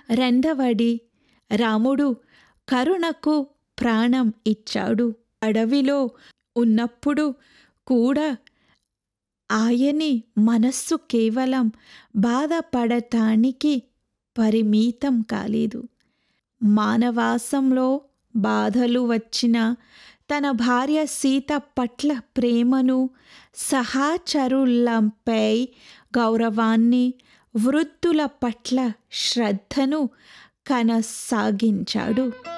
రెండవది రాముడు కరుణకు ప్రాణం ఇచ్చాడు అడవిలో ఉన్నప్పుడు కూడా ఆయని మనస్సు కేవలం బాధపడటానికి పరిమితం కాలేదు మానవాసంలో బాధలు వచ్చిన తన భార్య సీత పట్ల ప్రేమను సహచరులపై గౌరవాన్ని వృద్ధుల పట్ల శ్రద్ధను కొనసాగించాడు